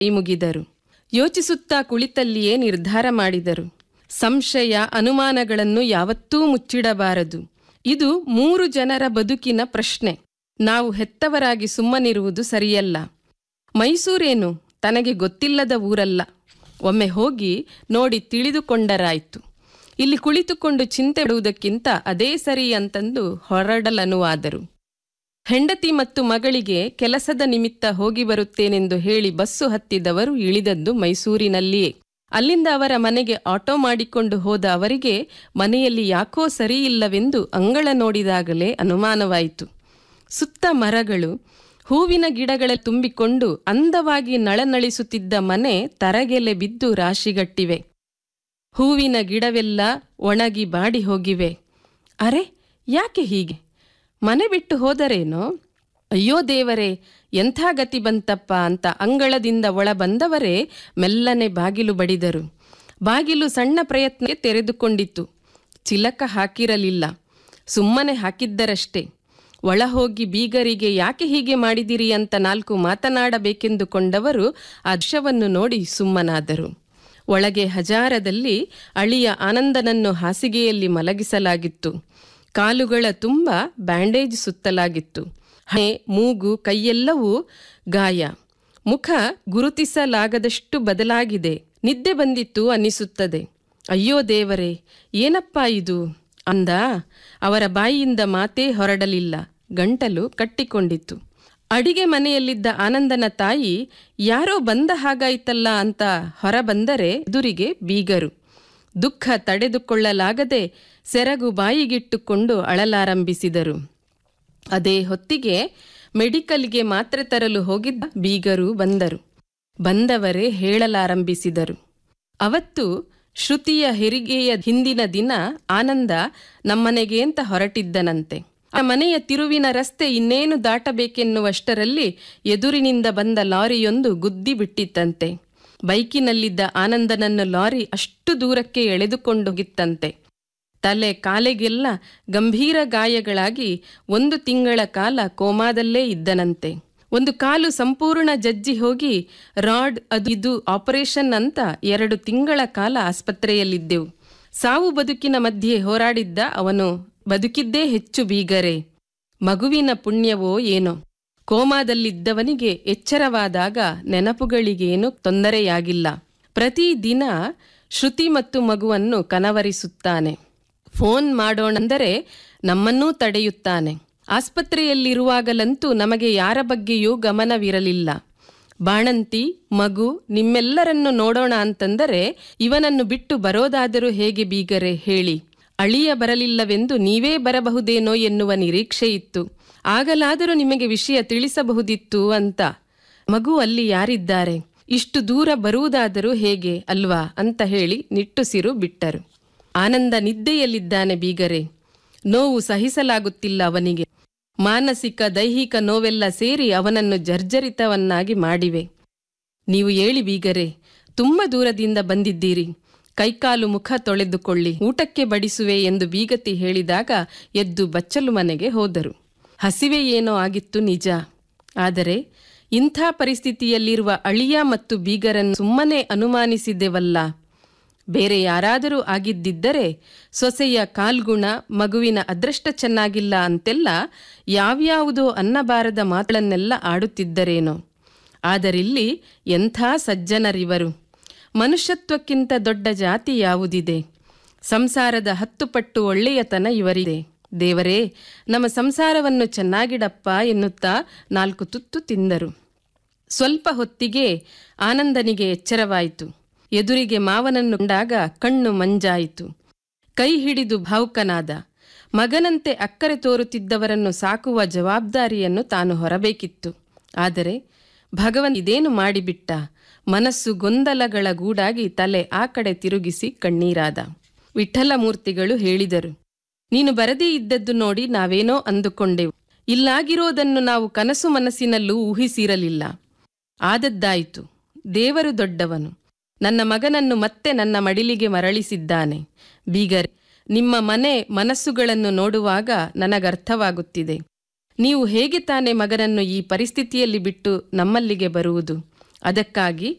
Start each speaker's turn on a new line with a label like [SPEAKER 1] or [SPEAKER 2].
[SPEAKER 1] ಕೈ ಮುಗಿದರು ಯೋಚಿಸುತ್ತಾ ಕುಳಿತಲ್ಲಿಯೇ ನಿರ್ಧಾರ ಮಾಡಿದರು ಸಂಶಯ ಅನುಮಾನಗಳನ್ನು ಯಾವತ್ತೂ ಮುಚ್ಚಿಡಬಾರದು ಇದು ಮೂರು ಜನರ ಬದುಕಿನ ಪ್ರಶ್ನೆ ನಾವು ಹೆತ್ತವರಾಗಿ ಸುಮ್ಮನಿರುವುದು ಸರಿಯಲ್ಲ ಮೈಸೂರೇನು ತನಗೆ ಗೊತ್ತಿಲ್ಲದ ಊರಲ್ಲ ಒಮ್ಮೆ ಹೋಗಿ ನೋಡಿ ತಿಳಿದುಕೊಂಡರಾಯ್ತು ಇಲ್ಲಿ ಕುಳಿತುಕೊಂಡು ಚಿಂತೆ ಬಿಡುವುದಕ್ಕಿಂತ ಅದೇ ಸರಿ ಅಂತಂದು ಹೊರಡಲನುವಾದರು ಹೆಂಡತಿ ಮತ್ತು ಮಗಳಿಗೆ ಕೆಲಸದ ನಿಮಿತ್ತ ಹೋಗಿ ಬರುತ್ತೇನೆಂದು ಹೇಳಿ ಬಸ್ಸು ಹತ್ತಿದವರು ಇಳಿದದ್ದು ಮೈಸೂರಿನಲ್ಲಿಯೇ ಅಲ್ಲಿಂದ ಅವರ ಮನೆಗೆ ಆಟೋ ಮಾಡಿಕೊಂಡು ಹೋದ ಅವರಿಗೆ ಮನೆಯಲ್ಲಿ ಯಾಕೋ ಸರಿಯಿಲ್ಲವೆಂದು ಅಂಗಳ ನೋಡಿದಾಗಲೇ ಅನುಮಾನವಾಯಿತು ಸುತ್ತ ಮರಗಳು ಹೂವಿನ ಗಿಡಗಳ ತುಂಬಿಕೊಂಡು ಅಂದವಾಗಿ ನಳನಳಿಸುತ್ತಿದ್ದ ಮನೆ ತರಗೆಲೆ ಬಿದ್ದು ರಾಶಿಗಟ್ಟಿವೆ ಹೂವಿನ ಗಿಡವೆಲ್ಲ ಒಣಗಿ ಬಾಡಿ ಹೋಗಿವೆ ಅರೆ ಯಾಕೆ ಹೀಗೆ ಮನೆ ಬಿಟ್ಟು ಹೋದರೇನೋ ಅಯ್ಯೋ ದೇವರೇ ಎಂಥ ಗತಿ ಬಂತಪ್ಪ ಅಂತ ಅಂಗಳದಿಂದ ಒಳ ಬಂದವರೇ ಮೆಲ್ಲನೆ ಬಾಗಿಲು ಬಡಿದರು ಬಾಗಿಲು ಸಣ್ಣ ಪ್ರಯತ್ನಕ್ಕೆ ತೆರೆದುಕೊಂಡಿತು ಚಿಲಕ ಹಾಕಿರಲಿಲ್ಲ ಸುಮ್ಮನೆ ಹಾಕಿದ್ದರಷ್ಟೇ ಒಳ ಹೋಗಿ ಬೀಗರಿಗೆ ಯಾಕೆ ಹೀಗೆ ಮಾಡಿದಿರಿ ಅಂತ ನಾಲ್ಕು ಮಾತನಾಡಬೇಕೆಂದುಕೊಂಡವರು ಆ ದೃಶ್ಯವನ್ನು ನೋಡಿ ಸುಮ್ಮನಾದರು ಒಳಗೆ ಹಜಾರದಲ್ಲಿ ಅಳಿಯ ಆನಂದನನ್ನು ಹಾಸಿಗೆಯಲ್ಲಿ ಮಲಗಿಸಲಾಗಿತ್ತು ಕಾಲುಗಳ ತುಂಬ ಬ್ಯಾಂಡೇಜ್ ಸುತ್ತಲಾಗಿತ್ತು ಹಣೆ ಮೂಗು ಕೈಯೆಲ್ಲವೂ ಗಾಯ ಮುಖ ಗುರುತಿಸಲಾಗದಷ್ಟು ಬದಲಾಗಿದೆ ನಿದ್ದೆ ಬಂದಿತ್ತು ಅನ್ನಿಸುತ್ತದೆ ಅಯ್ಯೋ ದೇವರೇ ಏನಪ್ಪಾ ಇದು ಅಂದ ಅವರ ಬಾಯಿಯಿಂದ ಮಾತೇ ಹೊರಡಲಿಲ್ಲ ಗಂಟಲು ಕಟ್ಟಿಕೊಂಡಿತ್ತು ಅಡಿಗೆ ಮನೆಯಲ್ಲಿದ್ದ ಆನಂದನ ತಾಯಿ ಯಾರೋ ಬಂದ ಹಾಗಾಯ್ತಲ್ಲ ಅಂತ ಹೊರಬಂದರೆ ಎದುರಿಗೆ ಬೀಗರು ದುಃಖ ತಡೆದುಕೊಳ್ಳಲಾಗದೆ ಸೆರಗು ಬಾಯಿಗಿಟ್ಟುಕೊಂಡು ಅಳಲಾರಂಭಿಸಿದರು ಅದೇ ಹೊತ್ತಿಗೆ ಮೆಡಿಕಲ್ಗೆ ಮಾತ್ರೆ ತರಲು ಹೋಗಿದ್ದ ಬೀಗರು ಬಂದರು ಬಂದವರೇ ಹೇಳಲಾರಂಭಿಸಿದರು ಅವತ್ತು ಶ್ರುತಿಯ ಹೆರಿಗೆಯ ಹಿಂದಿನ ದಿನ ಆನಂದ ನಮ್ಮನೆಗೆ ಅಂತ ಹೊರಟಿದ್ದನಂತೆ ಆ ಮನೆಯ ತಿರುವಿನ ರಸ್ತೆ ಇನ್ನೇನು ದಾಟಬೇಕೆನ್ನುವಷ್ಟರಲ್ಲಿ ಎದುರಿನಿಂದ ಬಂದ ಲಾರಿಯೊಂದು ಗುದ್ದಿ ಬಿಟ್ಟಿತ್ತಂತೆ ಬೈಕಿನಲ್ಲಿದ್ದ ಆನಂದನನ್ನು ಲಾರಿ ಅಷ್ಟು ದೂರಕ್ಕೆ ಎಳೆದುಕೊಂಡೋಗಿತ್ತಂತೆ ತಲೆ ಕಾಲೆಗೆಲ್ಲ ಗಂಭೀರ ಗಾಯಗಳಾಗಿ ಒಂದು ತಿಂಗಳ ಕಾಲ ಕೋಮಾದಲ್ಲೇ ಇದ್ದನಂತೆ ಒಂದು ಕಾಲು ಸಂಪೂರ್ಣ ಜಜ್ಜಿ ಹೋಗಿ ರಾಡ್ ಅದು ಇದು ಆಪರೇಷನ್ ಅಂತ ಎರಡು ತಿಂಗಳ ಕಾಲ ಆಸ್ಪತ್ರೆಯಲ್ಲಿದ್ದೆವು ಸಾವು ಬದುಕಿನ ಮಧ್ಯೆ ಹೋರಾಡಿದ್ದ ಅವನು ಬದುಕಿದ್ದೇ ಹೆಚ್ಚು ಬೀಗರೆ ಮಗುವಿನ ಪುಣ್ಯವೋ ಏನೋ ಕೋಮಾದಲ್ಲಿದ್ದವನಿಗೆ ಎಚ್ಚರವಾದಾಗ ನೆನಪುಗಳಿಗೇನು ತೊಂದರೆಯಾಗಿಲ್ಲ ಪ್ರತಿದಿನ ಶ್ರುತಿ ಮತ್ತು ಮಗುವನ್ನು ಕನವರಿಸುತ್ತಾನೆ ಫೋನ್ ಮಾಡೋಣಂದರೆ ನಮ್ಮನ್ನೂ ತಡೆಯುತ್ತಾನೆ ಆಸ್ಪತ್ರೆಯಲ್ಲಿರುವಾಗಲಂತೂ ನಮಗೆ ಯಾರ ಬಗ್ಗೆಯೂ ಗಮನವಿರಲಿಲ್ಲ ಬಾಣಂತಿ ಮಗು ನಿಮ್ಮೆಲ್ಲರನ್ನು ನೋಡೋಣ ಅಂತಂದರೆ ಇವನನ್ನು ಬಿಟ್ಟು ಬರೋದಾದರೂ ಹೇಗೆ ಬೀಗರೆ ಹೇಳಿ ಅಳಿಯ ಬರಲಿಲ್ಲವೆಂದು ನೀವೇ ಬರಬಹುದೇನೋ ಎನ್ನುವ ನಿರೀಕ್ಷೆ ಇತ್ತು ಆಗಲಾದರೂ ನಿಮಗೆ ವಿಷಯ ತಿಳಿಸಬಹುದಿತ್ತು ಅಂತ ಮಗು ಅಲ್ಲಿ ಯಾರಿದ್ದಾರೆ ಇಷ್ಟು ದೂರ ಬರುವುದಾದರೂ ಹೇಗೆ ಅಲ್ವಾ ಅಂತ ಹೇಳಿ ನಿಟ್ಟುಸಿರು ಬಿಟ್ಟರು ಆನಂದ ನಿದ್ದೆಯಲ್ಲಿದ್ದಾನೆ ಬೀಗರೆ ನೋವು ಸಹಿಸಲಾಗುತ್ತಿಲ್ಲ ಅವನಿಗೆ ಮಾನಸಿಕ ದೈಹಿಕ ನೋವೆಲ್ಲ ಸೇರಿ ಅವನನ್ನು ಜರ್ಜರಿತವನ್ನಾಗಿ ಮಾಡಿವೆ ನೀವು ಏಳಿ ಬೀಗರೆ ತುಂಬ ದೂರದಿಂದ ಬಂದಿದ್ದೀರಿ ಕೈಕಾಲು ಮುಖ ತೊಳೆದುಕೊಳ್ಳಿ ಊಟಕ್ಕೆ ಬಡಿಸುವೆ ಎಂದು ಬೀಗತಿ ಹೇಳಿದಾಗ ಎದ್ದು ಬಚ್ಚಲು ಮನೆಗೆ ಹೋದರು ಹಸಿವೆ ಏನೋ ಆಗಿತ್ತು ನಿಜ ಆದರೆ ಇಂಥ ಪರಿಸ್ಥಿತಿಯಲ್ಲಿರುವ ಅಳಿಯ ಮತ್ತು ಬೀಗರನ್ನು ಸುಮ್ಮನೆ ಅನುಮಾನಿಸಿದೆವಲ್ಲ ಬೇರೆ ಯಾರಾದರೂ ಆಗಿದ್ದಿದ್ದರೆ ಸೊಸೆಯ ಕಾಲ್ಗುಣ ಮಗುವಿನ ಅದೃಷ್ಟ ಚೆನ್ನಾಗಿಲ್ಲ ಅಂತೆಲ್ಲ ಯಾವ್ಯಾವುದೋ ಅನ್ನಬಾರದ ಮಾತುಗಳನ್ನೆಲ್ಲ ಆಡುತ್ತಿದ್ದರೇನೋ ಆದರಿಲ್ಲಿ ಎಂಥ ಸಜ್ಜನರಿವರು ಮನುಷ್ಯತ್ವಕ್ಕಿಂತ ದೊಡ್ಡ ಜಾತಿ ಯಾವುದಿದೆ ಸಂಸಾರದ ಹತ್ತು ಪಟ್ಟು ಒಳ್ಳೆಯತನ ಇವರಿದೆ ದೇವರೇ ನಮ್ಮ ಸಂಸಾರವನ್ನು ಚೆನ್ನಾಗಿಡಪ್ಪ ಎನ್ನುತ್ತಾ ನಾಲ್ಕು ತುತ್ತು ತಿಂದರು ಸ್ವಲ್ಪ ಹೊತ್ತಿಗೆ ಆನಂದನಿಗೆ ಎಚ್ಚರವಾಯಿತು ಎದುರಿಗೆ ಮಾವನನ್ನು ಕಂಡಾಗ ಕಣ್ಣು ಮಂಜಾಯಿತು ಕೈ ಹಿಡಿದು ಭಾವುಕನಾದ ಮಗನಂತೆ ಅಕ್ಕರೆ ತೋರುತ್ತಿದ್ದವರನ್ನು ಸಾಕುವ ಜವಾಬ್ದಾರಿಯನ್ನು ತಾನು ಹೊರಬೇಕಿತ್ತು ಆದರೆ ಭಗವನ್ ಇದೇನು ಮಾಡಿಬಿಟ್ಟ ಮನಸ್ಸು ಗೊಂದಲಗಳ ಗೂಡಾಗಿ ತಲೆ ಆ ಕಡೆ ತಿರುಗಿಸಿ ಕಣ್ಣೀರಾದ ವಿಠಲಮೂರ್ತಿಗಳು ಹೇಳಿದರು ನೀನು ಬರದೇ ಇದ್ದದ್ದು ನೋಡಿ ನಾವೇನೋ ಅಂದುಕೊಂಡೆವು ಇಲ್ಲಾಗಿರೋದನ್ನು ನಾವು ಕನಸು ಮನಸ್ಸಿನಲ್ಲೂ ಊಹಿಸಿರಲಿಲ್ಲ ಆದದ್ದಾಯಿತು ದೇವರು ದೊಡ್ಡವನು ನನ್ನ ಮಗನನ್ನು ಮತ್ತೆ ನನ್ನ ಮಡಿಲಿಗೆ ಮರಳಿಸಿದ್ದಾನೆ ಬೀಗರೆ ನಿಮ್ಮ ಮನೆ ಮನಸ್ಸುಗಳನ್ನು ನೋಡುವಾಗ ನನಗರ್ಥವಾಗುತ್ತಿದೆ ನೀವು ಹೇಗೆ ತಾನೇ ಮಗನನ್ನು ಈ ಪರಿಸ್ಥಿತಿಯಲ್ಲಿ ಬಿಟ್ಟು ನಮ್ಮಲ್ಲಿಗೆ ಬರುವುದು ಅದಕ್ಕಾಗಿ